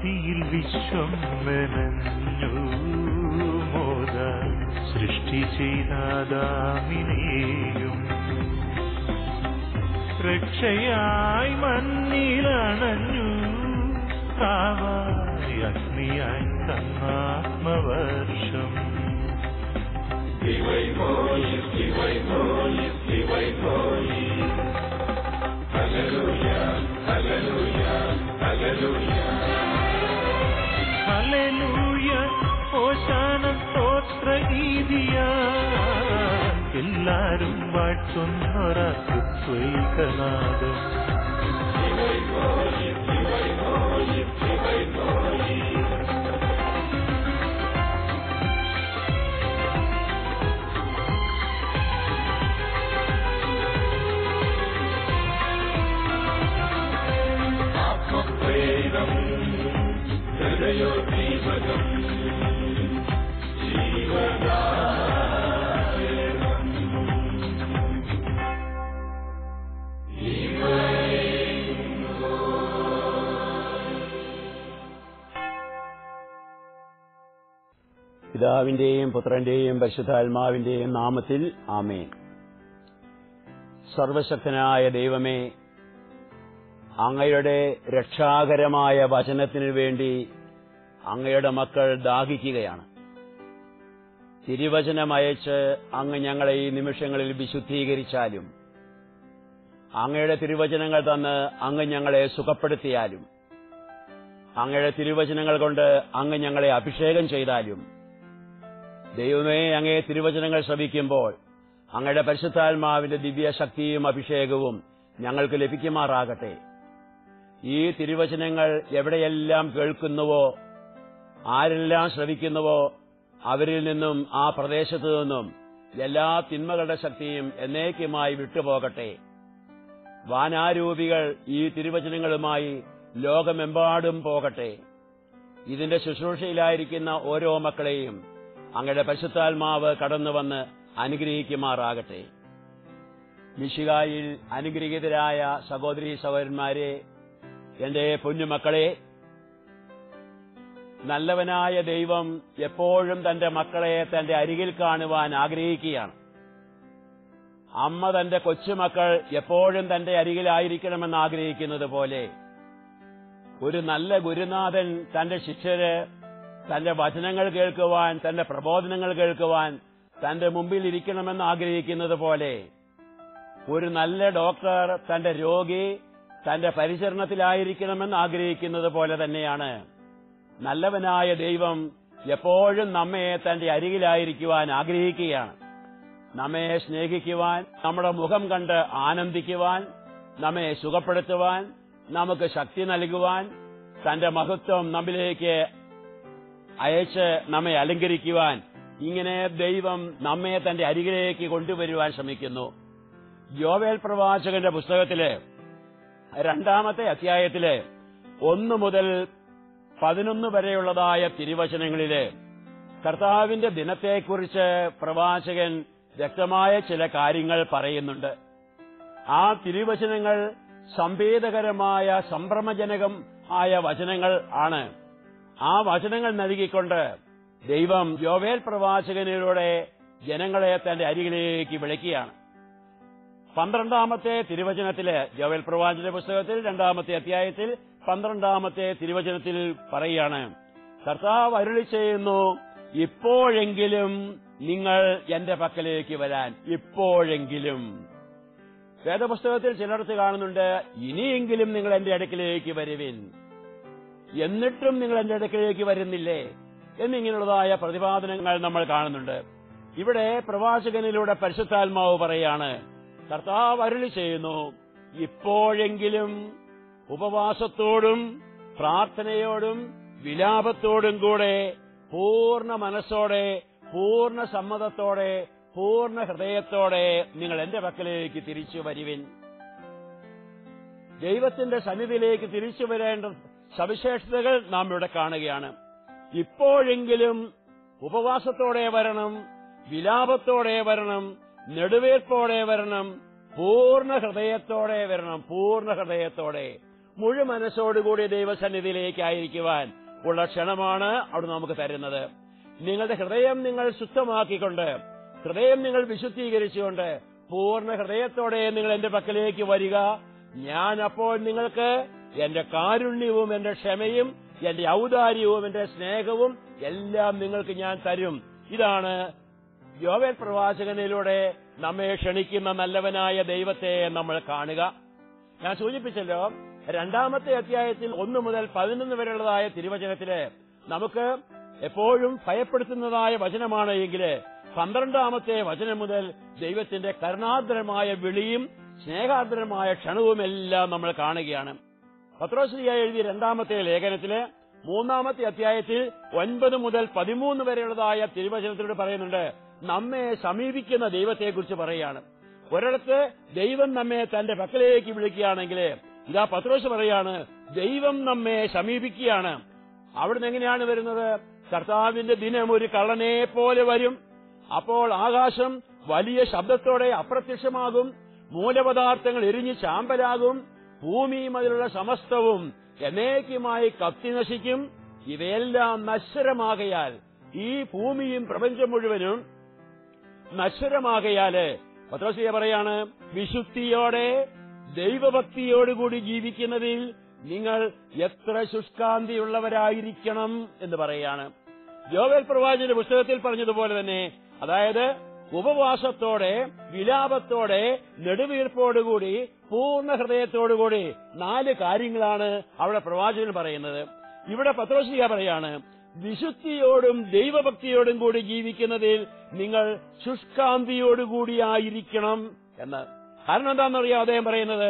ഭക്തിയിൽ വിശ്വം മെനഞ്ഞു മോദ സൃഷ്ടി ചെയ്താദാമിനെയും രക്ഷയായി മണ്ണിലണഞ്ഞു കാവായി അഗ്നിയായി തന്നാത്മവർഷം ഹല്ലേലൂയ ഓശാന സ്തോത്ര ഗീതിയ എല്ലാരും വാഴ്ത്തുന്നൊരസ്വൈകനാദം പിതാവിന്റെയും പുത്രന്റെയും പരിശുദ്ധാത്മാവിന്റെയും നാമത്തിൽ ആമേൻ സർവശക്തനായ ദൈവമേ അങ്ങയുടെ രക്ഷാകരമായ വചനത്തിനു വേണ്ടി അങ്ങയുടെ മക്കൾ ദാഹിക്കുകയാണ് തിരുവചനം അയച്ച് അങ്ങ് ഞങ്ങളെ ഈ നിമിഷങ്ങളിൽ വിശുദ്ധീകരിച്ചാലും അങ്ങയുടെ തിരുവചനങ്ങൾ തന്ന് അങ്ങ് ഞങ്ങളെ സുഖപ്പെടുത്തിയാലും അങ്ങയുടെ തിരുവചനങ്ങൾ കൊണ്ട് അങ്ങ് ഞങ്ങളെ അഭിഷേകം ചെയ്താലും ദൈവമേ അങ്ങേ തിരുവചനങ്ങൾ ശ്രവിക്കുമ്പോൾ അങ്ങയുടെ പരിശുദ്ധാത്മാവിന്റെ ദിവ്യശക്തിയും അഭിഷേകവും ഞങ്ങൾക്ക് ലഭിക്കുമാറാകട്ടെ ഈ തിരുവചനങ്ങൾ എവിടെയെല്ലാം കേൾക്കുന്നുവോ ആരെല്ലാം ശ്രവിക്കുന്നുവോ അവരിൽ നിന്നും ആ പ്രദേശത്തു നിന്നും എല്ലാ തിന്മകളുടെ ശക്തിയും എന്നേക്കുമായി വിട്ടുപോകട്ടെ വാനാരൂപികൾ ഈ തിരുവചനങ്ങളുമായി ലോകമെമ്പാടും പോകട്ടെ ഇതിന്റെ ശുശ്രൂഷയിലായിരിക്കുന്ന ഓരോ മക്കളെയും അങ്ങയുടെ പരിശുദ്ധാത്മാവ് കടന്നു വന്ന് അനുഗ്രഹിക്കുമാറാകട്ടെ മിഷികായിൽ അനുഗ്രഹീതരായ സഹോദരി സഹോദരന്മാരെ എന്റെ പൊന്നുമക്കളെ നല്ലവനായ ദൈവം എപ്പോഴും തന്റെ മക്കളെ തന്റെ അരികിൽ കാണുവാൻ ആഗ്രഹിക്കുകയാണ് അമ്മ തന്റെ കൊച്ചുമക്കൾ എപ്പോഴും തന്റെ അരികിലായിരിക്കണമെന്ന് ആഗ്രഹിക്കുന്നത് പോലെ ഒരു നല്ല ഗുരുനാഥൻ തന്റെ ശിഷ്യര് തന്റെ വചനങ്ങൾ കേൾക്കുവാൻ തന്റെ പ്രബോധനങ്ങൾ കേൾക്കുവാൻ തന്റെ മുമ്പിൽ ഇരിക്കണമെന്ന് ആഗ്രഹിക്കുന്നത് പോലെ ഒരു നല്ല ഡോക്ടർ തന്റെ രോഗി തന്റെ പരിചരണത്തിലായിരിക്കണമെന്ന് ആഗ്രഹിക്കുന്നത് പോലെ തന്നെയാണ് നല്ലവനായ ദൈവം എപ്പോഴും നമ്മെ തന്റെ അരികിലായിരിക്കുവാൻ ആഗ്രഹിക്കുകയാണ് നമ്മെ സ്നേഹിക്കുവാൻ നമ്മുടെ മുഖം കണ്ട് ആനന്ദിക്കുവാൻ നമ്മെ സുഖപ്പെടുത്തുവാൻ നമുക്ക് ശക്തി നൽകുവാൻ തന്റെ മഹത്വം നമ്മിലേക്ക് അയച്ച് നമ്മെ അലങ്കരിക്കുവാൻ ഇങ്ങനെ ദൈവം നമ്മെ തന്റെ അരികിലേക്ക് കൊണ്ടുവരുവാൻ ശ്രമിക്കുന്നു യോവേൽ പ്രവാചകന്റെ പുസ്തകത്തില് രണ്ടാമത്തെ അധ്യായത്തില് ഒന്ന് മുതൽ പതിനൊന്ന് വരെയുള്ളതായ തിരുവചനങ്ങളില് കർത്താവിന്റെ ദിനത്തെക്കുറിച്ച് പ്രവാചകൻ വ്യക്തമായ ചില കാര്യങ്ങൾ പറയുന്നുണ്ട് ആ തിരുവചനങ്ങൾ സംവേദകരമായ സംഭ്രമജനകം ആയ വചനങ്ങൾ ആണ് ആ വചനങ്ങൾ നൽകിക്കൊണ്ട് ദൈവം യോവേൽ പ്രവാചകനിലൂടെ ജനങ്ങളെ തന്റെ അരികിലേക്ക് വിളിക്കുകയാണ് പന്ത്രണ്ടാമത്തെ തിരുവചനത്തില് ജോവേൽ പ്രവാചക പുസ്തകത്തിൽ രണ്ടാമത്തെ അധ്യായത്തിൽ പന്ത്രണ്ടാമത്തെ തിരുവചനത്തിൽ പറയുകയാണ് കർത്താവ് അരുളി ചെയ്യുന്നു ഇപ്പോഴെങ്കിലും നിങ്ങൾ എന്റെ പക്കലേക്ക് വരാൻ ഇപ്പോഴെങ്കിലും വേദപുസ്തകത്തിൽ ചിലടത്ത് കാണുന്നുണ്ട് ഇനിയെങ്കിലും നിങ്ങൾ എന്റെ അടുക്കിലേക്ക് വരുവിൻ എന്നിട്ടും നിങ്ങൾ എന്റെ അടുക്കിലേക്ക് വരുന്നില്ലേ എന്നിങ്ങനെയുള്ളതായ പ്രതിപാദനങ്ങൾ നമ്മൾ കാണുന്നുണ്ട് ഇവിടെ പ്രവാചകനിലൂടെ പരിശുദ്ധാത്മാവ് പറയാണ് കർത്താവ് അരുളി ചെയ്യുന്നു ഇപ്പോഴെങ്കിലും ഉപവാസത്തോടും പ്രാർത്ഥനയോടും വിലാപത്തോടും കൂടെ പൂർണ്ണ മനസ്സോടെ പൂർണ്ണ സമ്മതത്തോടെ പൂർണ്ണ ഹൃദയത്തോടെ നിങ്ങൾ എന്റെ പക്കലേക്ക് തിരിച്ചു വരുവിൻ ദൈവത്തിന്റെ സന്നിധിയിലേക്ക് തിരിച്ചു വരേണ്ട സവിശേഷതകൾ നാം ഇവിടെ കാണുകയാണ് ഇപ്പോഴെങ്കിലും ഉപവാസത്തോടെ വരണം വിലാപത്തോടെ വരണം നെടുവേർപ്പോടെ വരണം പൂർണ്ണ ഹൃദയത്തോടെ വരണം പൂർണ്ണ ഹൃദയത്തോടെ മുഴു മനസ്സോടുകൂടി ദൈവസന്നിധിയിലേക്ക് ആയിരിക്കുവാൻ ഉള്ള ക്ഷണമാണ് അവിടെ നമുക്ക് തരുന്നത് നിങ്ങളുടെ ഹൃദയം നിങ്ങൾ ശുദ്ധമാക്കിക്കൊണ്ട് ഹൃദയം നിങ്ങൾ വിശുദ്ധീകരിച്ചുകൊണ്ട് പൂർണ്ണ ഹൃദയത്തോടെ നിങ്ങൾ എന്റെ പക്കലേക്ക് വരിക ഞാൻ അപ്പോൾ നിങ്ങൾക്ക് എന്റെ കാരുണ്യവും എന്റെ ക്ഷമയും എന്റെ ഔദാര്യവും എന്റെ സ്നേഹവും എല്ലാം നിങ്ങൾക്ക് ഞാൻ തരും ഇതാണ് യോവേൽ പ്രവാചകനിലൂടെ നമ്മെ ക്ഷണിക്കുന്ന നല്ലവനായ ദൈവത്തെ നമ്മൾ കാണുക ഞാൻ സൂചിപ്പിച്ചല്ലോ രണ്ടാമത്തെ അധ്യായത്തിൽ ഒന്ന് മുതൽ പതിനൊന്ന് വരെയുള്ളതായ തിരുവചനത്തില് നമുക്ക് എപ്പോഴും ഭയപ്പെടുത്തുന്നതായ വചനമാണ് എങ്കിൽ പന്ത്രണ്ടാമത്തെ വചനം മുതൽ ദൈവത്തിന്റെ കരുണാദ്രമായ വിളിയും സ്നേഹാദ്രമായ ക്ഷണവും എല്ലാം നമ്മൾ കാണുകയാണ് പത്രോശ്രീയ എഴുതിയ രണ്ടാമത്തെ ലേഖനത്തില് മൂന്നാമത്തെ അധ്യായത്തിൽ ഒൻപത് മുതൽ പതിമൂന്ന് വരെയുള്ളതായ തിരുവചനത്തിലൂടെ പറയുന്നുണ്ട് നമ്മെ സമീപിക്കുന്ന ദൈവത്തെക്കുറിച്ച് പറയുകയാണ് ഒരിടത്ത് ദൈവം നമ്മെ തന്റെ പക്കലേക്ക് വിളിക്കുകയാണെങ്കിൽ ഇതാ പത്രോസ് പറയാണ് ദൈവം നമ്മെ സമീപിക്കുകയാണ് അവിടുന്ന് എങ്ങനെയാണ് വരുന്നത് കർത്താവിന്റെ ദിനം ഒരു കള്ളനെ പോലെ വരും അപ്പോൾ ആകാശം വലിയ ശബ്ദത്തോടെ അപ്രത്യക്ഷമാകും മൂലപദാർത്ഥങ്ങൾ എരിഞ്ഞ് ചാമ്പലാകും ഭൂമിയും അതിലുള്ള സമസ്തവും എന്നേക്കുമായി കത്തി നശിക്കും ഇവയെല്ലാം നശ്വരമാകയാൽ ഈ ഭൂമിയും പ്രപഞ്ചം മുഴുവനും നശ്വരമാകയാല് പത്രോസിയ പറയാണ് വിശുദ്ധിയോടെ ദൈവഭക്തിയോടുകൂടി ജീവിക്കുന്നതിൽ നിങ്ങൾ എത്ര ശുഷ്കാന്തിയുള്ളവരായിരിക്കണം എന്ന് പറയാണ് യോവേൽ പ്രവാചന്റെ പുസ്തകത്തിൽ പറഞ്ഞതുപോലെ തന്നെ അതായത് ഉപവാസത്തോടെ വിലാപത്തോടെ നെടുവീർപ്പോടുകൂടി പൂർണ്ണ ഹൃദയത്തോടുകൂടി നാല് കാര്യങ്ങളാണ് അവിടെ പ്രവാചകൻ പറയുന്നത് ഇവിടെ പത്രോസിക പറയാണ് വിശുദ്ധിയോടും ദൈവഭക്തിയോടും കൂടി ജീവിക്കുന്നതിൽ നിങ്ങൾ ശുഷ്കാന്തിയോടുകൂടിയായിരിക്കണം എന്ന് കാരണം എന്താണെന്നറിയാം അദ്ദേഹം പറയുന്നത്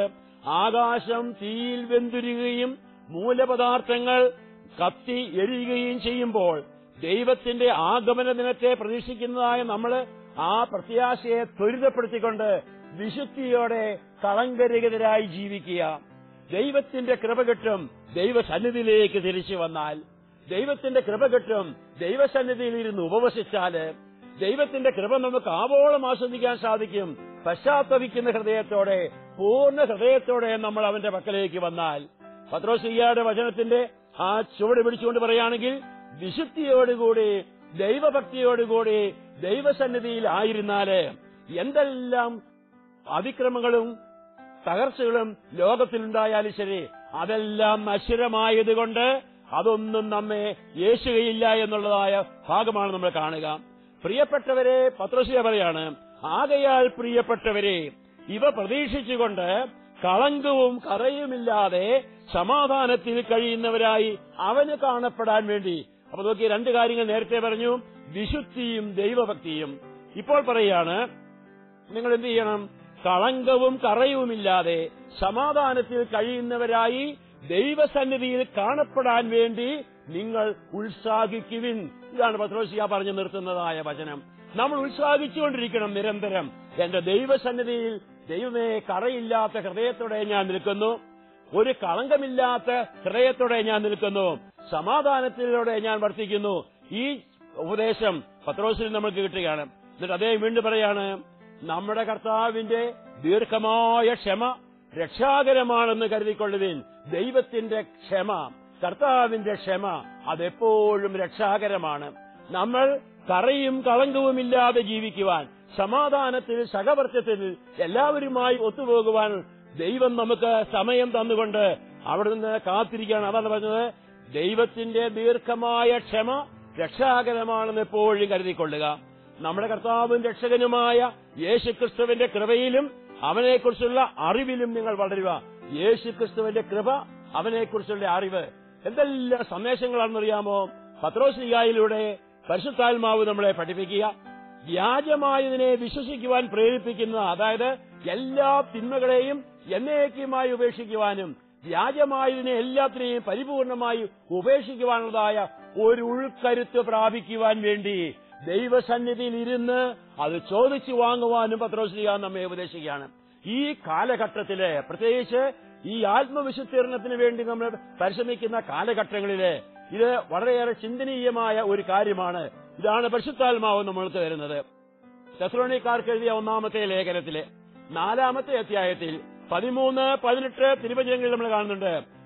ആകാശം തീയിൽ വെന്തുരുകയും മൂലപദാർത്ഥങ്ങൾ കത്തി എരിയുകയും ചെയ്യുമ്പോൾ ദൈവത്തിന്റെ ആഗമന ദിനത്തെ പ്രതീക്ഷിക്കുന്നതായ നമ്മൾ ആ പ്രത്യാശയെ ത്വരിതപ്പെടുത്തിക്കൊണ്ട് വിശുദ്ധിയോടെ കളങ്കരഹിതരായി ജീവിക്കുക ദൈവത്തിന്റെ കൃപ കിട്ടും ദൈവസന്നിധിയിലേക്ക് തിരിച്ചു വന്നാൽ ദൈവത്തിന്റെ കൃപ കിട്ടും ദൈവസന്നിധിയിൽ ഇരുന്ന് ഉപവസിച്ചാല് ദൈവത്തിന്റെ കൃപ നമുക്ക് ആവോളം ആസ്വദിക്കാൻ സാധിക്കും പശ്ചാത്തപിക്കുന്ന ഹൃദയത്തോടെ പൂർണ്ണ ഹൃദയത്തോടെ നമ്മൾ അവന്റെ പക്കലേക്ക് വന്നാൽ പത്രോസിയായുടെ വചനത്തിന്റെ ആ ചുവട് പിടിച്ചുകൊണ്ട് പറയുകയാണെങ്കിൽ വിശുദ്ധിയോടുകൂടി ദൈവഭക്തിയോടുകൂടി ദൈവസന്നിധിയിൽ ആയിരുന്നാല് എന്തെല്ലാം അതിക്രമങ്ങളും തകർച്ചകളും ലോകത്തിലുണ്ടായാലും ശരി അതെല്ലാം നശ്വരമായതുകൊണ്ട് അതൊന്നും നമ്മെ യേശുകയില്ല എന്നുള്ളതായ ഭാഗമാണ് നമ്മൾ കാണുക പ്രിയപ്പെട്ടവരെ പത്രോസിയ പറയാണ് ആകയാൽ പ്രിയപ്പെട്ടവരെ ഇവ പ്രതീക്ഷിച്ചുകൊണ്ട് കളങ്കവും കറയുമില്ലാതെ സമാധാനത്തിൽ കഴിയുന്നവരായി അവന് കാണപ്പെടാൻ വേണ്ടി അപ്പൊ നോക്കി രണ്ട് കാര്യങ്ങൾ നേരത്തെ പറഞ്ഞു വിശുദ്ധിയും ദൈവഭക്തിയും ഇപ്പോൾ പറയാണ് നിങ്ങൾ എന്ത് ചെയ്യണം കളങ്കവും കറയുമില്ലാതെ സമാധാനത്തിൽ കഴിയുന്നവരായി ദൈവസന്നിധിയിൽ കാണപ്പെടാൻ വേണ്ടി നിങ്ങൾ ഉത്സാഹിക്കുവിൻ ഇതാണ് പത്രോസിയ പറഞ്ഞു നിർത്തുന്നതായ വചനം നമ്മൾ ഉത്സാഹിച്ചുകൊണ്ടിരിക്കണം നിരന്തരം എന്റെ ദൈവസന്നിധിയിൽ ദൈവമേ കറയില്ലാത്ത ഹൃദയത്തോടെ ഞാൻ നിൽക്കുന്നു ഒരു കളങ്കമില്ലാത്ത ഹൃദയത്തോടെ ഞാൻ നിൽക്കുന്നു സമാധാനത്തിലൂടെ ഞാൻ വർത്തിക്കുന്നു ഈ ഉപദേശം പത്രോസിൽ നമുക്ക് കിട്ടുകയാണ് എന്നിട്ട് അദ്ദേഹം വീണ്ടും പറയാണ് നമ്മുടെ കർത്താവിന്റെ ദീർഘമായ ക്ഷമ രക്ഷാകരമാണെന്ന് കരുതിക്കൊള്ളുവിൻ ദൈവത്തിന്റെ ക്ഷമ കർത്താവിന്റെ ക്ഷമ അതെപ്പോഴും രക്ഷാകരമാണ് നമ്മൾ കറയും കളങ്കവുമില്ലാതെ ജീവിക്കുവാൻ സമാധാനത്തിൽ സഹവർത്തത്തിൽ എല്ലാവരുമായി ഒത്തുപോകുവാൻ ദൈവം നമുക്ക് സമയം തന്നുകൊണ്ട് അവിടുന്ന് കാത്തിരിക്കുകയാണ് അതാണ് പറഞ്ഞത് ദൈവത്തിന്റെ ദീർഘമായ ക്ഷമ രക്ഷാകരമാണെന്ന് എപ്പോഴും കരുതിക്കൊള്ളുക നമ്മുടെ കർത്താവും രക്ഷകനുമായ യേശുക്രിസ്തുവിന്റെ കൃപയിലും അവനെക്കുറിച്ചുള്ള അറിവിലും നിങ്ങൾ വളരുക യേശുക്രിസ്തുവിന്റെ കൃപ അവനെക്കുറിച്ചുള്ള അറിവ് എന്തെല്ലാം സന്ദേശങ്ങളാണെന്നറിയാമോ പത്രോസികായിലൂടെ പരിശുദ്ധാത്മാവ് നമ്മളെ പഠിപ്പിക്കുക വ്യാജമായതിനെ വിശ്വസിക്കുവാൻ പ്രേരിപ്പിക്കുന്ന അതായത് എല്ലാ തിന്മകളെയും എന്നേക്കുമായി ഉപേക്ഷിക്കുവാനും വ്യാജമായതിനെ എല്ലാത്തിനെയും പരിപൂർണമായി ഉപേക്ഷിക്കുവാനുള്ളതായ ഒരു ഉൾക്കരുത്ത് പ്രാപിക്കുവാൻ വേണ്ടി ദൈവസന്നിധിയിൽ ഇരുന്ന് അത് ചോദിച്ചു വാങ്ങുവാനും പത്രോശ്രീക നമ്മെ ഉപദേശിക്കുകയാണ് ഈ കാലഘട്ടത്തില് പ്രത്യേകിച്ച് ഈ ആത്മവിശുദ്ധീകരണത്തിന് വേണ്ടി നമ്മൾ പരിശ്രമിക്കുന്ന കാലഘട്ടങ്ങളില് ഇത് വളരെയേറെ ചിന്തനീയമായ ഒരു കാര്യമാണ് ഇതാണ് പരിശുദ്ധാത്മാവ് നമ്മൾക്ക് തരുന്നത് തെസ്ലോണിക്കാർക്ക് എഴുതിയ ഒന്നാമത്തെ ലേഖനത്തിലെ നാലാമത്തെ അധ്യായത്തിൽ പതിമൂന്ന് പതിനെട്ട് തിരുവചനങ്ങളിൽ നമ്മൾ കാണുന്നുണ്ട്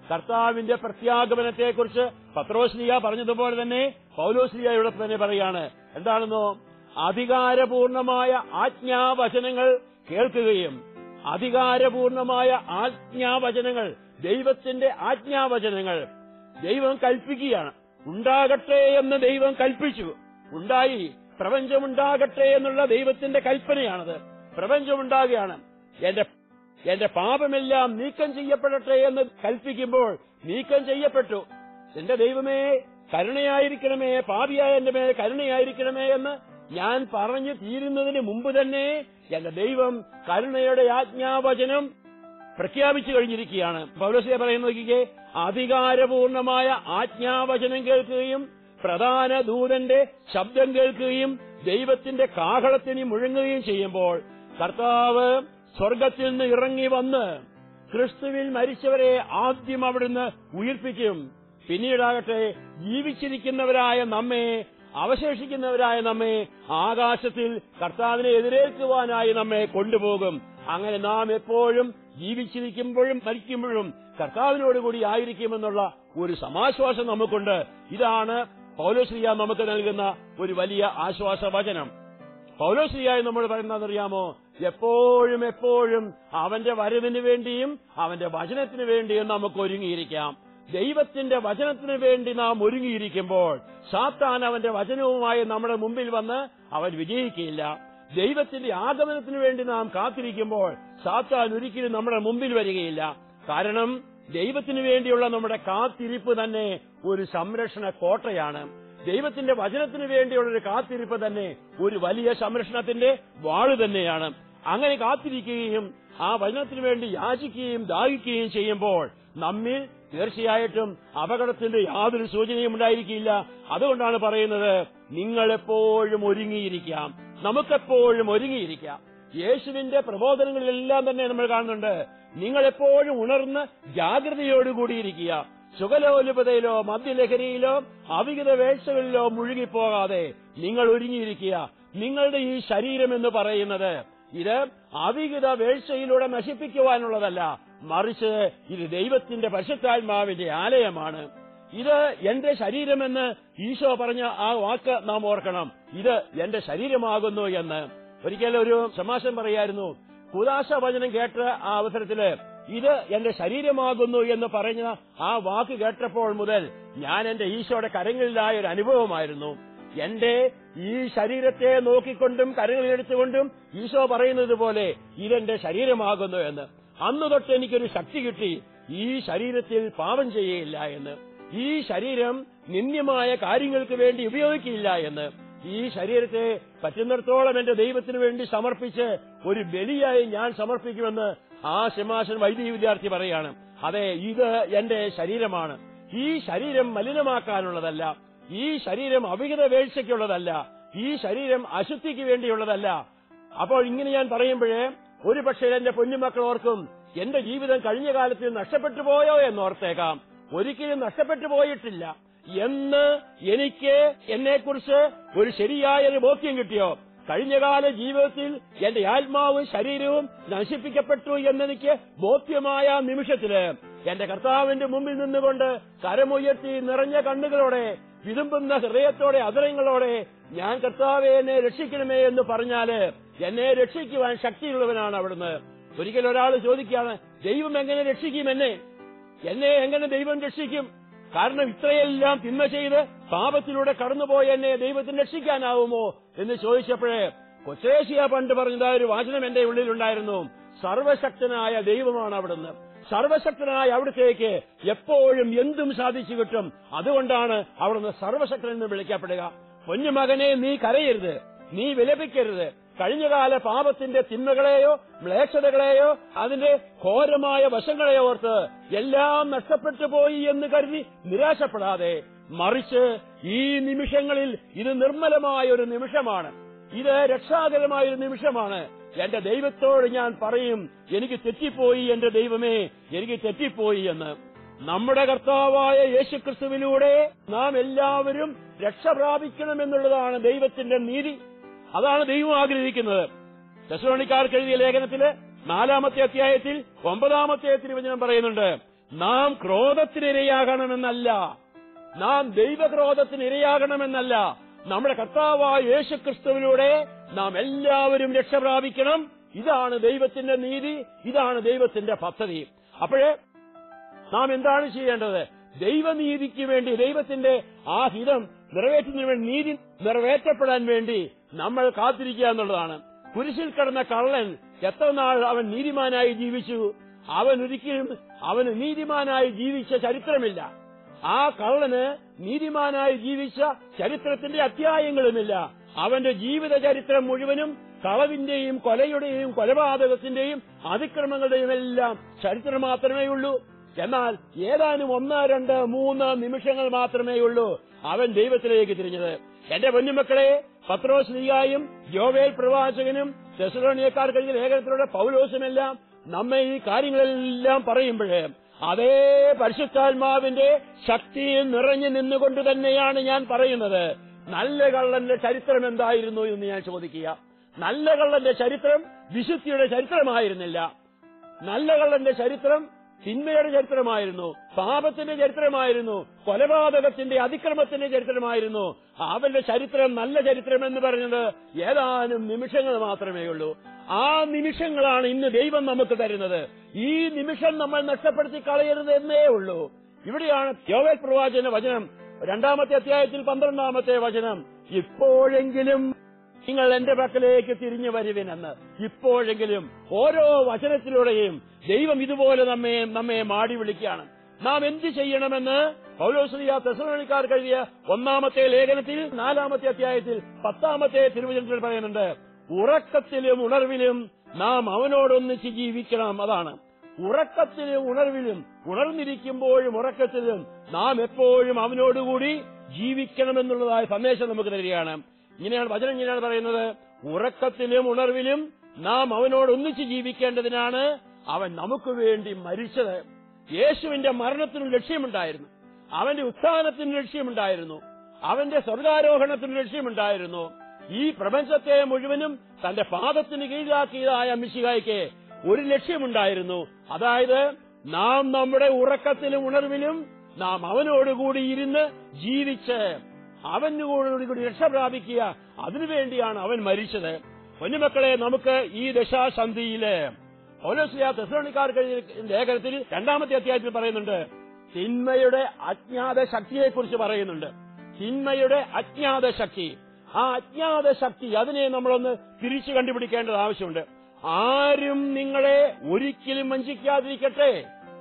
കർത്താവിന്റെ പ്രത്യാഗമനത്തെക്കുറിച്ച് പത്രോശ്ലിയ പറഞ്ഞതുപോലെ തന്നെ പൗലോശ്ലിയ ഇവിടെ തന്നെ പറയാണ് എന്താണെന്നോ അധികാരപൂർണമായ ആജ്ഞാവചനങ്ങൾ കേൾക്കുകയും അധികാരപൂർണമായ ആജ്ഞാവചനങ്ങൾ ദൈവത്തിന്റെ ആജ്ഞാവചനങ്ങൾ ദൈവം കൽപ്പിക്കുകയാണ് ഉണ്ടാകട്ടെ എന്ന് ദൈവം കൽപ്പിച്ചു ഉണ്ടായി പ്രപഞ്ചമുണ്ടാകട്ടെ എന്നുള്ള ദൈവത്തിന്റെ കൽപ്പനയാണത് പ്രപഞ്ചമുണ്ടാകുകയാണ് എന്റെ എന്റെ പാപമെല്ലാം നീക്കം ചെയ്യപ്പെടട്ടെ എന്ന് കൽപ്പിക്കുമ്പോൾ നീക്കം ചെയ്യപ്പെട്ടു എന്റെ ദൈവമേ കരുണയായിരിക്കണമേ പാപിയായ എന്റെ മേൽ കരുണയായിരിക്കണമേ എന്ന് ഞാൻ പറഞ്ഞു തീരുന്നതിന് മുമ്പ് തന്നെ എന്റെ ദൈവം കരുണയുടെ ആജ്ഞാവചനം പ്രഖ്യാപിച്ചു കഴിഞ്ഞിരിക്കുകയാണ് പൗലോസിയെ പറയുന്നത് നോക്കിക്കേ അധികാരപൂർണമായ ആജ്ഞാവചനം കേൾക്കുകയും പ്രധാന ദൂതന്റെ ശബ്ദം കേൾക്കുകയും ദൈവത്തിന്റെ കാഹളത്തിന് മുഴങ്ങുകയും ചെയ്യുമ്പോൾ കർത്താവ് സ്വർഗത്തിൽ നിന്ന് ഇറങ്ങി വന്ന് ക്രിസ്തുവിൽ മരിച്ചവരെ ആദ്യം അവിടുന്ന് ഉയിർപ്പിക്കും പിന്നീടാകട്ടെ ജീവിച്ചിരിക്കുന്നവരായ നമ്മെ അവശേഷിക്കുന്നവരായ നമ്മെ ആകാശത്തിൽ കർത്താവിനെ എതിരേൽക്കുവാനായി നമ്മെ കൊണ്ടുപോകും അങ്ങനെ നാം എപ്പോഴും ജീവിച്ചിരിക്കുമ്പോഴും മരിക്കുമ്പോഴും കർത്താവിനോടുകൂടി ആയിരിക്കുമെന്നുള്ള ഒരു സമാശ്വാസം നമുക്കുണ്ട് ഇതാണ് പൗലോശ്രീയ നമുക്ക് നൽകുന്ന ഒരു വലിയ ആശ്വാസ വചനം പൗലോശ്രീയായി നമ്മൾ പറയുന്നതറിയാമോ എപ്പോഴും എപ്പോഴും അവന്റെ വരവിന് വേണ്ടിയും അവന്റെ വചനത്തിന് വേണ്ടിയും നമുക്ക് ഒരുങ്ങിയിരിക്കാം ദൈവത്തിന്റെ വചനത്തിന് വേണ്ടി നാം ഒരുങ്ങിയിരിക്കുമ്പോൾ സാത്താൻ അവന്റെ വചനവുമായി നമ്മുടെ മുമ്പിൽ വന്ന് അവൻ വിജയിക്കുകയില്ല ദൈവത്തിന്റെ ആഗമനത്തിന് വേണ്ടി നാം കാത്തിരിക്കുമ്പോൾ സാത്താൻ ഒരിക്കലും നമ്മുടെ മുമ്പിൽ വരികയില്ല കാരണം ദൈവത്തിന് വേണ്ടിയുള്ള നമ്മുടെ കാത്തിരിപ്പ് തന്നെ ഒരു സംരക്ഷണ കോട്ടയാണ് ദൈവത്തിന്റെ വചനത്തിന് വേണ്ടിയുള്ള ഒരു കാത്തിരിപ്പ് തന്നെ ഒരു വലിയ സംരക്ഷണത്തിന്റെ വാള് തന്നെയാണ് അങ്ങനെ കാത്തിരിക്കുകയും ആ വചനത്തിന് വേണ്ടി യാചിക്കുകയും ദാഹിക്കുകയും ചെയ്യുമ്പോൾ നമ്മിൽ തീർച്ചയായിട്ടും അപകടത്തിന്റെ യാതൊരു സൂചനയും ഉണ്ടായിരിക്കില്ല അതുകൊണ്ടാണ് പറയുന്നത് നിങ്ങൾ എപ്പോഴും ഒരുങ്ങിയിരിക്കാം നമുക്കെപ്പോഴും ഒരുങ്ങിയിരിക്കാം യേശുവിന്റെ പ്രബോധനങ്ങളിലെല്ലാം തന്നെ നമ്മൾ കാണുന്നുണ്ട് നിങ്ങൾ എപ്പോഴും ഉണർന്ന് ജാഗ്രതയോടുകൂടിയിരിക്കുക സുഖലോലുപതയിലോ മദ്യലഹരിയിലോ അവിഹിത വേഴ്ചകളിലോ മുഴുകിപ്പോകാതെ നിങ്ങൾ ഒരുങ്ങിയിരിക്കുക നിങ്ങളുടെ ഈ ശരീരം എന്ന് പറയുന്നത് ഇത് അവിഹിത വേഴ്ചയിലൂടെ നശിപ്പിക്കുവാനുള്ളതല്ല മറിച്ച് ഇത് ദൈവത്തിന്റെ പരിശുദ്ധാത്മാവിന്റെ ആലയമാണ് ഇത് എന്റെ ശരീരമെന്ന് ഈശോ പറഞ്ഞ ആ വാക്ക് നാം ഓർക്കണം ഇത് എന്റെ ശരീരമാകുന്നു എന്ന് ഒരിക്കൽ ഒരു സമാസം പറയായിരുന്നു കുദാശ വചനം കേട്ട ആ അവസരത്തില് ഇത് എന്റെ ശരീരമാകുന്നു എന്ന് പറഞ്ഞ ആ വാക്ക് കേട്ടപ്പോൾ മുതൽ ഞാൻ എന്റെ ഈശോയുടെ കരങ്ങളിലായ ഒരു അനുഭവമായിരുന്നു എന്റെ ഈ ശരീരത്തെ നോക്കിക്കൊണ്ടും കരങ്ങളിലെടുത്തുകൊണ്ടും ഈശോ പറയുന്നത് പോലെ ഇതെന്റെ ശരീരമാകുന്നു എന്ന് അന്ന് തൊട്ട് എനിക്കൊരു ശക്തി കിട്ടി ഈ ശരീരത്തിൽ പാപം ചെയ്യയില്ല എന്ന് ഈ ശരീരം നിന്ദ്യമായ കാര്യങ്ങൾക്ക് വേണ്ടി ഉപയോഗിക്കില്ല എന്ന് ഈ ശരീരത്തെ പറ്റുന്നിടത്തോളം എന്റെ ദൈവത്തിന് വേണ്ടി സമർപ്പിച്ച് ഒരു ബലിയായി ഞാൻ സമർപ്പിക്കുമെന്ന് ആ ശമാശൻ വൈദിക വിദ്യാർത്ഥി പറയാണ് അതെ ഇത് എന്റെ ശരീരമാണ് ഈ ശരീരം മലിനമാക്കാനുള്ളതല്ല ഈ ശരീരം അവിഹിത വീഴ്ചയ്ക്കുള്ളതല്ല ഈ ശരീരം അശുദ്ധിക്ക് വേണ്ടിയുള്ളതല്ല അപ്പോൾ ഇങ്ങനെ ഞാൻ പറയുമ്പോഴേ ഒരു പക്ഷേ എന്റെ പൊന്നുമക്കൾ ഓർക്കും എന്റെ ജീവിതം കഴിഞ്ഞ കാലത്തിൽ നഷ്ടപ്പെട്ടു പോയോ എന്നോർത്തേക്കാം ഒരിക്കലും നഷ്ടപ്പെട്ടു പോയിട്ടില്ല എന്ന് എനിക്ക് എന്നെക്കുറിച്ച് ഒരു ശരിയായ ഒരു ബോധ്യം കിട്ടിയോ കഴിഞ്ഞകാല ജീവിതത്തിൽ എന്റെ ആത്മാവും ശരീരവും നശിപ്പിക്കപ്പെട്ടു എന്നെനിക്ക് ബോധ്യമായ നിമിഷത്തില് എന്റെ കർത്താവിന്റെ മുമ്പിൽ നിന്നുകൊണ്ട് കരമുയർത്തി നിറഞ്ഞ കണ്ണുകളോടെ വിതുമ്പുന്ന ഹൃദയത്തോടെ അതരങ്ങളോടെ ഞാൻ കർത്താവെ എന്നെ രക്ഷിക്കണമേ എന്ന് പറഞ്ഞാല് എന്നെ രക്ഷിക്കുവാൻ ശക്തിയുള്ളവനാണ് അവിടുന്ന് ഒരിക്കൽ ഒരാൾ ചോദിക്കുകയാണ് ദൈവം എങ്ങനെ രക്ഷിക്കും എന്നെ എന്നെ എങ്ങനെ ദൈവം രക്ഷിക്കും കാരണം ഇത്രയെല്ലാം തിന്മ ചെയ്ത് പാപത്തിലൂടെ കടന്നുപോയ എന്നെ ദൈവത്തിന് രക്ഷിക്കാനാവുമോ എന്ന് ചോദിച്ചപ്പോഴേ കൊച്ചേശിയ പണ്ട് പറഞ്ഞതായ ഒരു വാചനം എന്റെ ഉള്ളിലുണ്ടായിരുന്നു സർവശക്തനായ ദൈവമാണ് അവിടുന്ന് സർവശക്തനായ അവിടത്തേക്ക് എപ്പോഴും എന്തും സാധിച്ചു കിട്ടും അതുകൊണ്ടാണ് അവിടുന്ന് സർവശക്തൻ എന്ന് വിളിക്കപ്പെടുക പൊന്നുമകനെ നീ കരയരുത് നീ വിലപിക്കരുത് കഴിഞ്ഞകാല പാപത്തിന്റെ തിന്മകളെയോ മ്ലേച്ഛതകളെയോ അതിന്റെ ഘോരമായ വശങ്ങളെയോ ഓർത്ത് എല്ലാം നഷ്ടപ്പെട്ടു പോയി എന്ന് കരുതി നിരാശപ്പെടാതെ മറിച്ച് ഈ നിമിഷങ്ങളിൽ ഇത് നിർമ്മലമായ ഒരു നിമിഷമാണ് ഇത് രക്ഷാകരമായ ഒരു നിമിഷമാണ് എന്റെ ദൈവത്തോട് ഞാൻ പറയും എനിക്ക് തെറ്റിപ്പോയി എന്റെ ദൈവമേ എനിക്ക് തെറ്റിപ്പോയി എന്ന് നമ്മുടെ കർത്താവായ യേശുക്രിസ്തുവിലൂടെ നാം എല്ലാവരും രക്ഷ പ്രാപിക്കണമെന്നുള്ളതാണ് ദൈവത്തിന്റെ നീതി അതാണ് ദൈവം ആഗ്രഹിക്കുന്നത് തെസലോണിക്കാർക്ക് എഴുതിയ ലേഖനത്തില് നാലാമത്തെ അധ്യായത്തിൽ ഒമ്പതാമത്തെ തിരുവചനം പറയുന്നുണ്ട് നാം ക്രോധത്തിനിരയാകണമെന്നല്ല നാം ദൈവക്രോധത്തിന് ഇരയാകണമെന്നല്ല നമ്മുടെ കർത്താവായ യേശുക്രിസ്തുവിലൂടെ നാം എല്ലാവരും രക്ഷ പ്രാപിക്കണം ഇതാണ് ദൈവത്തിന്റെ നീതി ഇതാണ് ദൈവത്തിന്റെ പദ്ധതി അപ്പോഴേ നാം എന്താണ് ചെയ്യേണ്ടത് ദൈവനീതിക്ക് വേണ്ടി ദൈവത്തിന്റെ ആ ഹിതം നിറവേറ്റുന്നതിന് വേണ്ടി നീതി നിറവേറ്റപ്പെടാൻ വേണ്ടി നമ്മൾ കാത്തിരിക്കുക എന്നുള്ളതാണ് കുരിശിൽ കിടന്ന കള്ളൻ എത്ര നാൾ അവൻ നീതിമാനായി ജീവിച്ചു അവൻ ഒരിക്കലും അവന് നീതിമാനായി ജീവിച്ച ചരിത്രമില്ല ആ കള്ളന് നീതിമാനായി ജീവിച്ച ചരിത്രത്തിന്റെ അധ്യായങ്ങളുമില്ല അവന്റെ ജീവിത ചരിത്രം മുഴുവനും കളവിന്റെയും കൊലയുടെയും കൊലപാതകത്തിന്റെയും അതിക്രമങ്ങളുടെയും എല്ലാം ചരിത്രം മാത്രമേ ഉള്ളൂ എന്നാൽ ഏതാനും ഒന്ന് രണ്ട് മൂന്ന് നിമിഷങ്ങൾ മാത്രമേ ഉള്ളൂ അവൻ ദൈവത്തിലേക്ക് തിരിഞ്ഞത് എന്റെ പൊന്നുമക്കളെ പത്രോസ് ലീഗായും യോവേൽ പ്രവാചകനും തെസലോണിയക്കാർ കഴിഞ്ഞ ലേഖനത്തിലൂടെ പൗലോസുമെല്ലാം നമ്മെ ഈ കാര്യങ്ങളെല്ലാം പറയുമ്പോഴേ അതേ പരിശുദ്ധാത്മാവിന്റെ ശക്തിയിൽ നിറഞ്ഞു നിന്നുകൊണ്ട് തന്നെയാണ് ഞാൻ പറയുന്നത് നല്ല കള്ളന്റെ ചരിത്രം എന്തായിരുന്നു എന്ന് ഞാൻ ചോദിക്കുക നല്ല കള്ളന്റെ ചരിത്രം വിശുദ്ധിയുടെ ചരിത്രമായിരുന്നില്ല നല്ല കള്ളന്റെ ചരിത്രം തിന്മയുടെ ചരിത്രമായിരുന്നു പാപത്തിന്റെ ചരിത്രമായിരുന്നു കൊലപാതകത്തിന്റെ അതിക്രമത്തിന്റെ ചരിത്രമായിരുന്നു അവന്റെ ചരിത്രം നല്ല ചരിത്രം എന്ന് പറഞ്ഞത് ഏതാനും നിമിഷങ്ങൾ മാത്രമേ ഉള്ളൂ ആ നിമിഷങ്ങളാണ് ഇന്ന് ദൈവം നമുക്ക് തരുന്നത് ഈ നിമിഷം നമ്മൾ നഷ്ടപ്പെടുത്തി കളയരുത് എന്നേ ഉള്ളൂ ഇവിടെയാണ് യോവേൽ പ്രവാചന വചനം രണ്ടാമത്തെ അധ്യായത്തിൽ പന്ത്രണ്ടാമത്തെ വചനം ഇപ്പോഴെങ്കിലും നിങ്ങൾ എന്റെ പക്കലേക്ക് തിരിഞ്ഞു വരുവിനെന്ന് ഇപ്പോഴെങ്കിലും ഓരോ വചനത്തിലൂടെയും ദൈവം ഇതുപോലെ നമ്മെ നമ്മെ മാടി വിളിക്കുകയാണ് നാം എന്ത് ചെയ്യണമെന്ന് പൗലോസ്ലിയ തെസലോണിക്കാർ കഴിയ ഒന്നാമത്തെ ലേഖനത്തിൽ നാലാമത്തെ അധ്യായത്തിൽ പത്താമത്തെ തിരുവചനത്തിൽ പറയുന്നുണ്ട് ഉറക്കത്തിലും ഉണർവിലും നാം അവനോടൊന്നിച്ച് ജീവിക്കണം അതാണ് ഉറക്കത്തിലും ഉണർവിലും ഉണർന്നിരിക്കുമ്പോഴും ഉറക്കത്തിലും നാം എപ്പോഴും അവനോടുകൂടി ജീവിക്കണമെന്നുള്ളതായ സന്ദേശം നമുക്ക് തരികയാണ് ഇങ്ങനെയാണ് വചനം ഇങ്ങനെയാണ് പറയുന്നത് ഉറക്കത്തിലും ഉണർവിലും നാം അവനോട് ഒന്നിച്ച് ജീവിക്കേണ്ടതിനാണ് അവൻ നമുക്ക് വേണ്ടി മരിച്ചത് യേശുവിന്റെ മരണത്തിന് ലക്ഷ്യമുണ്ടായിരുന്നു അവന്റെ ഉത്ഥാനത്തിന് ലക്ഷ്യമുണ്ടായിരുന്നു അവന്റെ സ്വർഗാരോഹണത്തിന് ലക്ഷ്യമുണ്ടായിരുന്നു ഈ പ്രപഞ്ചത്തെ മുഴുവനും തന്റെ പാദത്തിന് കീഴിലാക്കിയതായ മിശികായ്ക്ക് ഒരു ലക്ഷ്യമുണ്ടായിരുന്നു അതായത് നാം നമ്മുടെ ഉറക്കത്തിലും ഉണർവിലും നാം അവനോടുകൂടി ഇരുന്ന് ജീവിച്ച് അവനോടുകൂടി കൂടി രക്ഷ പ്രാപിക്കുക അതിനുവേണ്ടിയാണ് അവൻ മരിച്ചത് പൊന്നുമക്കളെ നമുക്ക് ഈ ദശാസന്ധിയില് പൗലോസിയ തെസലോണിക്കാർ ലേഖനത്തിൽ രണ്ടാമത്തെ അധ്യായത്തിൽ പറയുന്നുണ്ട് തിന്മയുടെ അജ്ഞാത ശക്തിയെക്കുറിച്ച് പറയുന്നുണ്ട് തിന്മയുടെ അജ്ഞാത ശക്തി ആ അജ്ഞാത ശക്തി അതിനെ നമ്മളൊന്ന് തിരിച്ചു കണ്ടുപിടിക്കേണ്ടത് ആവശ്യമുണ്ട് ആരും നിങ്ങളെ ഒരിക്കലും വഞ്ചിക്കാതിരിക്കട്ടെ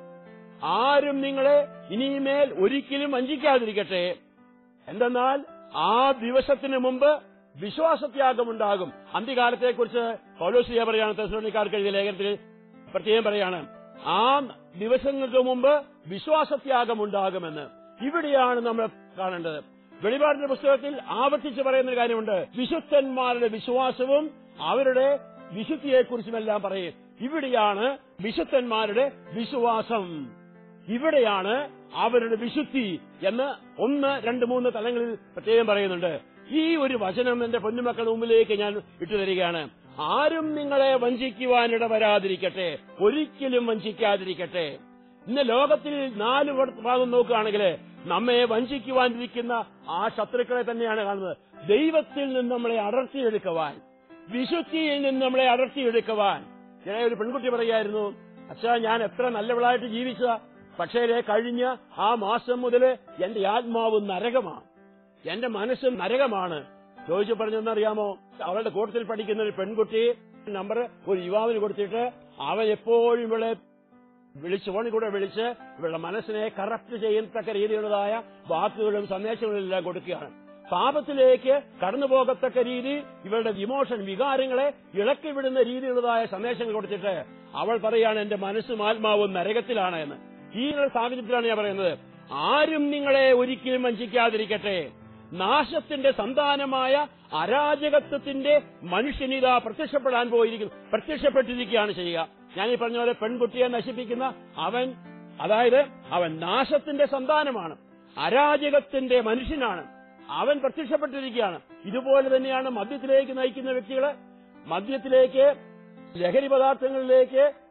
ആരും നിങ്ങളെ ഇനിമേൽ ഒരിക്കലും വഞ്ചിക്കാതിരിക്കട്ടെ എന്തെന്നാൽ ആ ദിവസത്തിന് മുമ്പ് വിശ്വാസത്യാഗമുണ്ടാകും അന്ത്യകാലത്തെക്കുറിച്ച് പൗലോസിയ പറയാണ് തെസലോണിക്കാർക്ക് എഴുതിയ ലേഖനത്തിൽ പ്രത്യേകം പറയാണ് ആ ദിവസങ്ങൾക്ക് മുമ്പ് വിശ്വാസത്യാഗമുണ്ടാകുമെന്ന് ഇവിടെയാണ് നമ്മൾ കാണേണ്ടത് വെളിപാടിന്റെ പുസ്തകത്തിൽ ആവർത്തിച്ച് പറയുന്ന ഒരു കാര്യമുണ്ട് വിശുദ്ധന്മാരുടെ വിശ്വാസവും അവരുടെ വിശുദ്ധിയെക്കുറിച്ചുമെല്ലാം പറയും ഇവിടെയാണ് വിശുദ്ധന്മാരുടെ വിശ്വാസം ഇവിടെയാണ് അവരുടെ വിശുദ്ധി എന്ന് ഒന്ന് രണ്ട് മൂന്ന് തലങ്ങളിൽ പ്രത്യേകം പറയുന്നുണ്ട് ഈ ഒരു വചനം എന്റെ പൊന്നുമക്കളുടെ മുമ്പിലേക്ക് ഞാൻ ഇട്ടുതരികയാണ് ആരും നിങ്ങളെ വഞ്ചിക്കുവാനിട വരാതിരിക്കട്ടെ ഒരിക്കലും വഞ്ചിക്കാതിരിക്കട്ടെ ഇന്ന് ലോകത്തിൽ നാല് ഭാഗം നോക്കുകയാണെങ്കിൽ നമ്മെ വഞ്ചിക്കുവാനിരിക്കുന്ന ആ ശത്രുക്കളെ തന്നെയാണ് കാണുന്നത് ദൈവത്തിൽ നിന്ന് നമ്മളെ അടർത്തിയെടുക്കുവാൻ വിശുദ്ധിയിൽ നിന്ന് നമ്മളെ അടർത്തിയെടുക്കുവാൻ ഞാൻ ഒരു പെൺകുട്ടി പറയായിരുന്നു അച്ഛാ ഞാൻ എത്ര നല്ലവളായിട്ട് ജീവിച്ച പക്ഷേ കഴിഞ്ഞ ആ മാസം മുതൽ എന്റെ ആത്മാവ് നരകമാണ് എന്റെ മനസ്സ് നരകമാണ് ചോദിച്ചു പറഞ്ഞെന്നറിയാമോ അവളുടെ കൂട്ടത്തിൽ പഠിക്കുന്ന ഒരു പെൺകുട്ടി നമ്പർ ഒരു യുവാവിന് കൊടുത്തിട്ട് അവൻ എപ്പോഴും ഇവളെ വിളിച്ച് ഫോണിൽ കൂടെ വിളിച്ച് ഇവളുടെ മനസ്സിനെ കറക്റ്റ് ചെയ്യത്തക്ക രീതിയിലുള്ളതായ വാക്കുകളും സന്ദേശങ്ങളും എല്ലാം കൊടുക്കുകയാണ് പാപത്തിലേക്ക് കടന്നു പോകത്തക്ക രീതി ഇവളുടെ ഇമോഷൻ വികാരങ്ങളെ ഇളക്കി വിടുന്ന രീതിയിലുള്ളതായ സന്ദേശങ്ങൾ കൊടുത്തിട്ട് അവൾ പറയാണ് എന്റെ മനസ്സും ആത്മാവും നരകത്തിലാണ് എന്ന് ഈ ഒരു സാഹചര്യത്തിലാണ് ഞാൻ പറയുന്നത് ആരും നിങ്ങളെ ഒരിക്കലും വഞ്ചിക്കാതിരിക്കട്ടെ നാശത്തിന്റെ സന്താനമായ അരാജകത്വത്തിന്റെ മനുഷ്യനിത പ്രത്യക്ഷപ്പെടാൻ പോയിരിക്കുന്നു പ്രത്യക്ഷപ്പെട്ടിരിക്കുകയാണ് ചെയ്യുക ഞാൻ ഈ പറഞ്ഞ പോലെ പെൺകുട്ടിയെ നശിപ്പിക്കുന്ന അവൻ അതായത് അവൻ നാശത്തിന്റെ സന്താനമാണ് അരാജകത്തിന്റെ മനുഷ്യനാണ് അവൻ പ്രത്യക്ഷപ്പെട്ടിരിക്കുകയാണ് ഇതുപോലെ തന്നെയാണ് മദ്യത്തിലേക്ക് നയിക്കുന്ന വ്യക്തികള് മദ്യത്തിലേക്ക് ലഹരി പദാർത്ഥങ്ങളിലേക്ക്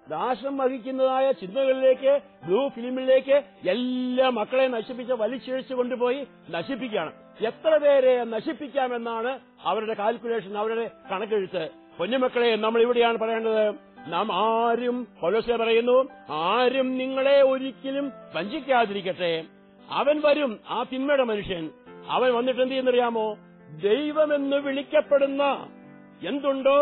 നാശം വഹിക്കുന്നതായ ചിന്തകളിലേക്ക് ബ്ലൂ ഫിലിമിലേക്ക് എല്ലാ മക്കളെ നശിപ്പിച്ച് വലിച്ചിഴച്ചു കൊണ്ടുപോയി നശിപ്പിക്കുകയാണ് എത്ര പേരെ നശിപ്പിക്കാമെന്നാണ് അവരുടെ കാൽക്കുലേഷൻ അവരുടെ കണക്കെഴുത്ത് പൊന്നുമക്കളെ നമ്മൾ ഇവിടെയാണ് പറയേണ്ടത് നാം ആരും പൗലോസെ പറയുന്നു ആരും നിങ്ങളെ ഒരിക്കലും വഞ്ചിക്കാതിരിക്കട്ടെ അവൻ വരും ആ തിന്മയുടെ മനുഷ്യൻ അവൻ വന്നിട്ട് എന്ത് ചെയ്യുന്നറിയാമോ ദൈവമെന്ന് വിളിക്കപ്പെടുന്ന എന്തുണ്ടോ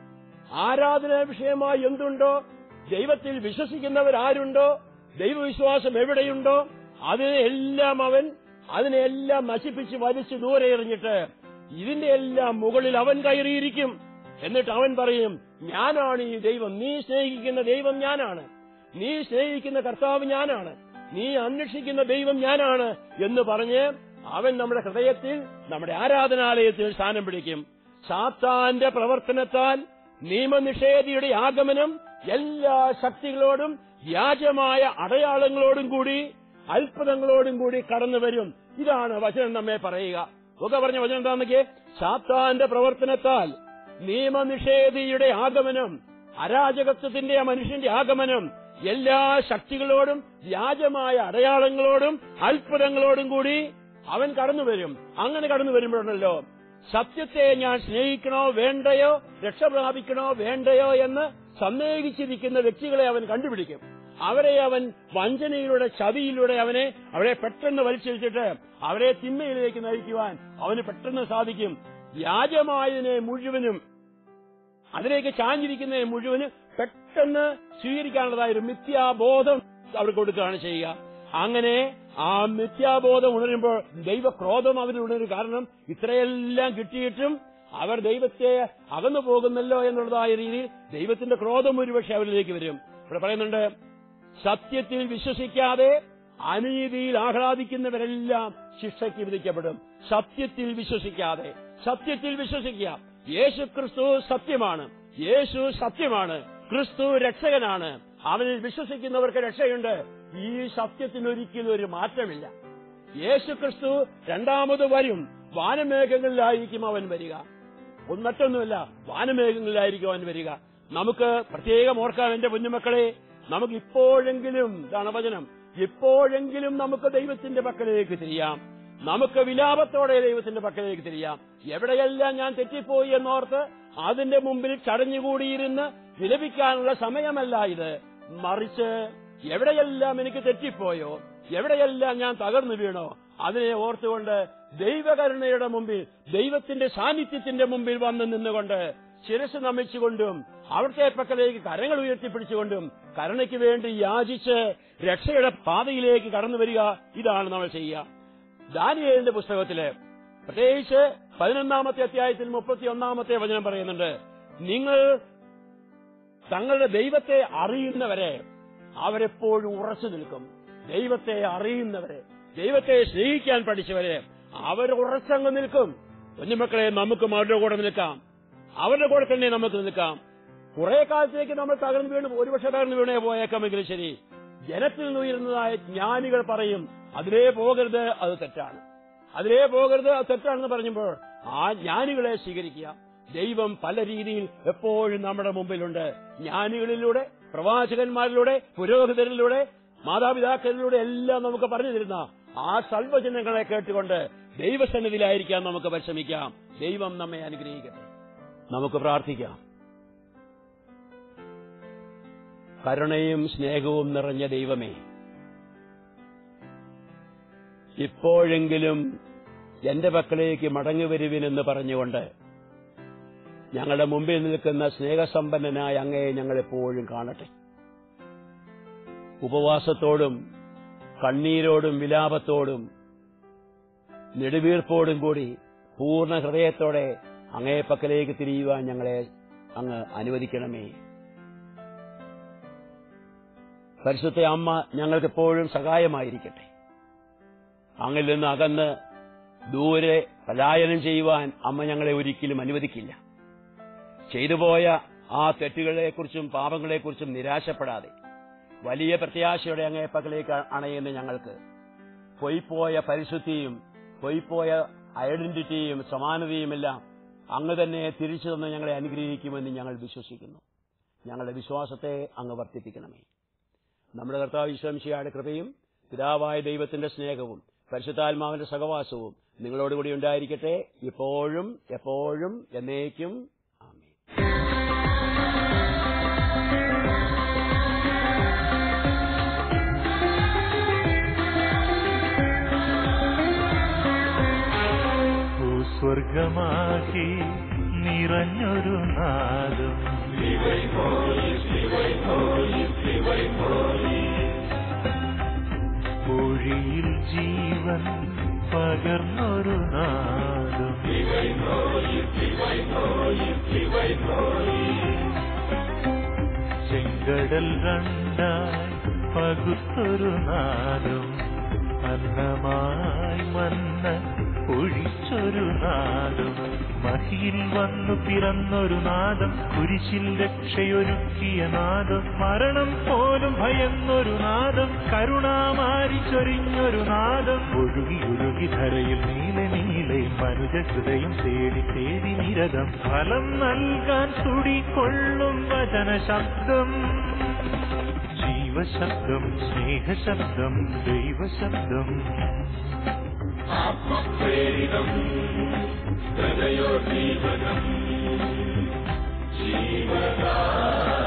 ആരാധനാ വിഷയമായി എന്തുണ്ടോ ദൈവത്തിൽ വിശ്വസിക്കുന്നവരാരുണ്ടോ ദൈവവിശ്വാസം എവിടെയുണ്ടോ അതിനെല്ലാം അവൻ അതിനെല്ലാം നശിപ്പിച്ച് വലിച്ചു ദൂരെ എറിഞ്ഞിട്ട് ഇതിന്റെ എല്ലാം മുകളിൽ അവൻ കയറിയിരിക്കും എന്നിട്ട് അവൻ പറയും ഞാനാണ് ഈ ദൈവം നീ സ്നേഹിക്കുന്ന ദൈവം ഞാനാണ് നീ സ്നേഹിക്കുന്ന കർത്താവ് ഞാനാണ് നീ അന്വേഷിക്കുന്ന ദൈവം ഞാനാണ് എന്ന് പറഞ്ഞ് അവൻ നമ്മുടെ ഹൃദയത്തിൽ നമ്മുടെ ആരാധനാലയത്തിൽ സ്ഥാനം പിടിക്കും സാത്താന്റെ പ്രവർത്തനത്താൽ നിയമനിഷേധിയുടെ ആഗമനം എല്ലാ ശക്തികളോടും വ്യാജമായ അടയാളങ്ങളോടും കൂടി അത്ഭുതങ്ങളോടും കൂടി കടന്നു വരും ഇതാണ് വചനം നമ്മെ പറയുക ഒക്കെ പറഞ്ഞ വചനം എന്താണെന്നൊക്കെ സാത്താന്റെ പ്രവർത്തനത്താൽ നിയമനിഷേധിയുടെ ആഗമനം അരാജകത്വത്തിന്റെ ആ മനുഷ്യന്റെ ആഗമനം എല്ലാ ശക്തികളോടും വ്യാജമായ അടയാളങ്ങളോടും അത്ഭുതങ്ങളോടും കൂടി അവൻ കടന്നു വരും അങ്ങനെ കടന്നു വരുമ്പോഴല്ലോ സത്യത്തെ ഞാൻ സ്നേഹിക്കണോ വേണ്ടയോ രക്ഷ പ്രാപിക്കണോ വേണ്ടയോ എന്ന് സന്ദേഹിച്ചിരിക്കുന്ന വ്യക്തികളെ അവൻ കണ്ടുപിടിക്കും അവരെ അവൻ വഞ്ചനയിലൂടെ ചതിയിലൂടെ അവനെ അവരെ പെട്ടെന്ന് വലിച്ചിരിച്ചിട്ട് അവരെ തിന്മയിലേക്ക് നയിക്കുവാൻ അവന് പെട്ടെന്ന് സാധിക്കും വ്യാജമായതിനെ മുഴുവനും അതിലേക്ക് ചാഞ്ഞിരിക്കുന്നതിനെ മുഴുവന് പെട്ടെന്ന് സ്വീകരിക്കാനുള്ളതായ ഒരു മിഥ്യാബോധം അവർ കൊടുക്കുകയാണ് ചെയ്യുക അങ്ങനെ ആ മിഥ്യാബോധം ഉണരുമ്പോൾ ദൈവക്രോധം അവരിൽ ഉണരും കാരണം ഇത്രയെല്ലാം കിട്ടിയിട്ടും അവർ ദൈവത്തെ അകന്നു പോകുന്നല്ലോ എന്നുള്ളതായ രീതിയിൽ ദൈവത്തിന്റെ ക്രോധം ഒരുപക്ഷെ അവരിലേക്ക് വരും ഇവിടെ പറയുന്നുണ്ട് സത്യത്തിൽ വിശ്വസിക്കാതെ അനീതിയിൽ ആഹ്ലാദിക്കുന്നവരെല്ലാം ശിക്ഷയ്ക്ക് വിധിക്കപ്പെടും സത്യത്തിൽ വിശ്വസിക്കാതെ സത്യത്തിൽ വിശ്വസിക്കുക യേശു ക്രിസ്തു സത്യമാണ് യേശു സത്യമാണ് ക്രിസ്തു രക്ഷകനാണ് അവനിൽ വിശ്വസിക്കുന്നവർക്ക് രക്ഷയുണ്ട് ഈ സത്യത്തിനൊരിക്കലും ഒരു മാറ്റമില്ല യേശു ക്രിസ്തു രണ്ടാമത് വരും വാനമേഘങ്ങളിലായിരിക്കും അവൻ വരിക ഒന്ന് മറ്റൊന്നുമില്ല വാനമേഘങ്ങളിലായിരിക്കും അവൻ വരിക നമുക്ക് പ്രത്യേകം ഓർക്കാൻ എന്റെ കുഞ്ഞുമക്കളെ നമുക്ക് ഇപ്പോഴെങ്കിലും ഇതാണ് വചനം ഇപ്പോഴെങ്കിലും നമുക്ക് ദൈവത്തിന്റെ പക്കലേക്ക് തിരിയാം നമുക്ക് വിലാപത്തോടെ ദൈവത്തിന്റെ പക്കലേക്ക് തിരിയാം എവിടെയെല്ലാം ഞാൻ തെറ്റിപ്പോയി എന്നോർത്ത് അതിന്റെ മുമ്പിൽ ചടഞ്ഞുകൂടിയിരുന്ന് വിലപിക്കാനുള്ള സമയമല്ല ഇത് മറിച്ച് എവിടെയെല്ലാം എനിക്ക് തെറ്റിപ്പോയോ എവിടെയെല്ലാം ഞാൻ തകർന്നു വീണോ അതിനെ ഓർത്തുകൊണ്ട് ദൈവകരുണയുടെ മുമ്പിൽ ദൈവത്തിന്റെ സാന്നിധ്യത്തിന്റെ മുമ്പിൽ വന്ന് നിന്നുകൊണ്ട് ശിരസ് നമിച്ചുകൊണ്ടും അവിടുത്തെ പക്കലേക്ക് കരങ്ങൾ ഉയർത്തിപ്പിടിച്ചുകൊണ്ടും കരുണയ്ക്ക് വേണ്ടി യാചിച്ച് രക്ഷയുടെ പാതയിലേക്ക് കടന്നു വരിക ഇതാണ് നമ്മൾ ചെയ്യുക ദാനിയേലിന്റെ പുസ്തകത്തില് പ്രത്യേകിച്ച് പതിനൊന്നാമത്തെ അധ്യായത്തിൽ മുപ്പത്തി ഒന്നാമത്തെ വചനം പറയുന്നുണ്ട് നിങ്ങൾ തങ്ങളുടെ ദൈവത്തെ അറിയുന്നവരെ അവരെപ്പോഴും ഉറച്ചു നിൽക്കും ദൈവത്തെ അറിയുന്നവരെ ദൈവത്തെ സ്നേഹിക്കാൻ പഠിച്ചവരെ അവർ ഉറച്ചങ്ങ് നിൽക്കും കുഞ്ഞുമക്കളെ നമുക്കും അവരുടെ കൂടെ നിൽക്കാം അവരുടെ കൂടെ തന്നെ നമുക്ക് നിൽക്കാം കുറെ കാലത്തേക്ക് നമ്മൾ തകർന്നു വീണ് ഒരുപക്ഷെ തകർന്നു വീണേ പോയേക്കാമെങ്കിലും ശരി ജനത്തിൽ നിന്ന് ഉയരുന്നതായ ജ്ഞാനികൾ പറയും അതിലേ പോകരുത് അത് തെറ്റാണ് അതിലേ പോകരുത് അത് തെറ്റാണെന്ന് പറഞ്ഞപ്പോൾ ആ ജ്ഞാനികളെ സ്വീകരിക്കുക ദൈവം പല രീതിയിൽ എപ്പോഴും നമ്മുടെ മുമ്പിലുണ്ട് ജ്ഞാനികളിലൂടെ പ്രവാചകന്മാരിലൂടെ പുരോഹിതരിലൂടെ മാതാപിതാക്കളിലൂടെ എല്ലാം നമുക്ക് പറഞ്ഞു തരുന്ന ആ സർവജനങ്ങളെ കേട്ടുകൊണ്ട് ദൈവസന്നിധിയിലായിരിക്കാൻ നമുക്ക് പരിശ്രമിക്കാം ദൈവം നമ്മെ അനുഗ്രഹിക്കട്ടെ നമുക്ക് പ്രാർത്ഥിക്കാം കരുണയും സ്നേഹവും നിറഞ്ഞ ദൈവമേ ഇപ്പോഴെങ്കിലും എന്റെ പക്കലേക്ക് മടങ്ങി വരുവിനെന്ന് പറഞ്ഞുകൊണ്ട് ഞങ്ങളുടെ മുമ്പിൽ നിൽക്കുന്ന സ്നേഹസമ്പന്നനായ അങ്ങയെ ഞങ്ങൾ എപ്പോഴും കാണട്ടെ ഉപവാസത്തോടും കണ്ണീരോടും വിലാപത്തോടും നെടുവീർപ്പോടും കൂടി പൂർണ്ണ ഹൃദയത്തോടെ അങ്ങേ പക്കലേക്ക് തിരിയുവാൻ ഞങ്ങളെ അങ്ങ് അനുവദിക്കണമേ പരിശുദ്ധ അമ്മ ഞങ്ങൾക്ക് എപ്പോഴും സഹായമായിരിക്കട്ടെ അങ്ങിൽ നിന്ന് അകന്ന് ദൂരെ പലായനം ചെയ്യുവാൻ അമ്മ ഞങ്ങളെ ഒരിക്കലും അനുവദിക്കില്ല ചെയ്തുപോയ ആ തെറ്റുകളെക്കുറിച്ചും പാപങ്ങളെക്കുറിച്ചും നിരാശപ്പെടാതെ വലിയ പ്രത്യാശയോടെ അങ്ങേ പക്കലേക്ക് അണയുന്ന ഞങ്ങൾക്ക് പൊയ്പോയ പരിശുദ്ധിയും പൊയ്പോയ ഐഡന്റിറ്റിയും സമാനതയുമെല്ലാം അങ്ങ് തന്നെ തിരിച്ചു തന്ന് ഞങ്ങളെ അനുഗ്രഹിക്കുമെന്ന് ഞങ്ങൾ വിശ്വസിക്കുന്നു ഞങ്ങളുടെ വിശ്വാസത്തെ അങ്ങ് വർദ്ധിപ്പിക്കണമേ നമ്മുടെ കർത്താവ് വിശ്വംശിയുടെ കൃപയും പിതാവായ ദൈവത്തിന്റെ സ്നേഹവും പരിശുദ്ധാത്മാവിന്റെ സഹവാസവും നിങ്ങളോടുകൂടി ഉണ്ടായിരിക്കട്ടെ ഇപ്പോഴും എപ്പോഴും എന്നേക്കും ആമേൻ ഭൂസ്വർഗമാക്കി നിറഞ്ഞൊരു നാദം മൊഴിയിൽ ജീവൻ പകർന്നൊരു നാദം ചെങ്കടൽ രണ്ടായി പകുത്തൊരു നാദം അന്നമായി മന്ന ഒഴിച്ചൊരു നാദം മഹിയിൽ വന്നു പിറന്നൊരു നാദം കുരിശിൽ രക്ഷയൊരുക്കിയ നാദം മരണം പോലും ഭയന്നൊരു നാദം കരുണാമാരി ചൊരിഞ്ഞൊരു നാദം ഒഴുകി ഒഴുകി ധരയിൽ നീല നീലെ മനുജ ഹൃദയം തേടി തേടി നിരതം ഫലം നൽകാൻ തുടികൊള്ളും വചന ശബ്ദം ജീവശബ്ദം സ്നേഹശബ്ദം ദൈവശബ്ദം ആത്മപ്രേരിതം ഹൃദയോദ്ദീപകം ജീവദാ